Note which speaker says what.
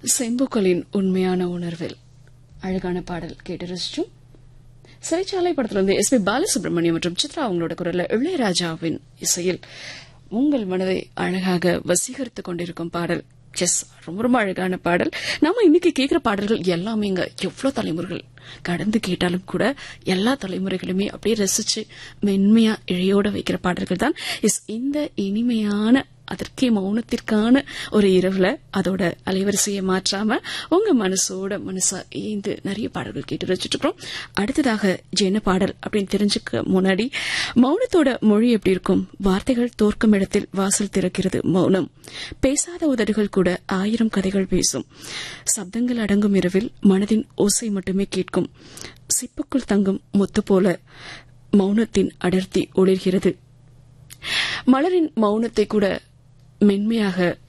Speaker 1: செம்புக்களின் உண்மையான உணர்வில் அழகான பாடல் கேட்டு ரசிச்சோம் சிறைச்சாலை படத்துல இருந்து எஸ் பி பாலசுப்ரமணியம் மற்றும் சித்ரா அவங்களோட குரல்ல இளையராஜாவின் இசையில் உங்கள் மனதை அழகாக வசீகரித்துக் கொண்டிருக்கும் பாடல் எஸ் ரொம்ப ரொம்ப அழகான பாடல் நாம இன்னைக்கு கேட்கிற பாடல்கள் எல்லாமே இங்க எவ்வளவு தலைமுறைகள் கடந்து கேட்டாலும் கூட எல்லா தலைமுறைகளுமே அப்படியே ரசிச்சு மென்மையா இழையோட வைக்கிற பாடல்கள் தான் எஸ் இந்த இனிமையான அதற்கே மௌனத்திற்கான ஒரு இரவுல அதோட அலைவரிசையை மாற்றாம உங்க மனசோட மனசா ஏந்து நிறைய பாடல்கள் கேட்டு ரசிச்சுட்டு இருக்கோம் அடுத்ததாக என்ன பாடல் அப்படின்னு தெரிஞ்சுக்க முன்னாடி மௌனத்தோட மொழி எப்படி இருக்கும் வார்த்தைகள் தோற்கும் இடத்தில் வாசல் திறக்கிறது மௌனம் பேசாத உதடுகள் கூட ஆயிரம் கதைகள் பேசும் சப்தங்கள் அடங்கும் இரவில் மனதின் ஓசை மட்டுமே கேட்கும் சிப்புக்குள் தங்கும் முத்து போல மௌனத்தின் அடர்த்தி ஒளிர்கிறது மலரின் மௌனத்தை கூட மென்மையாக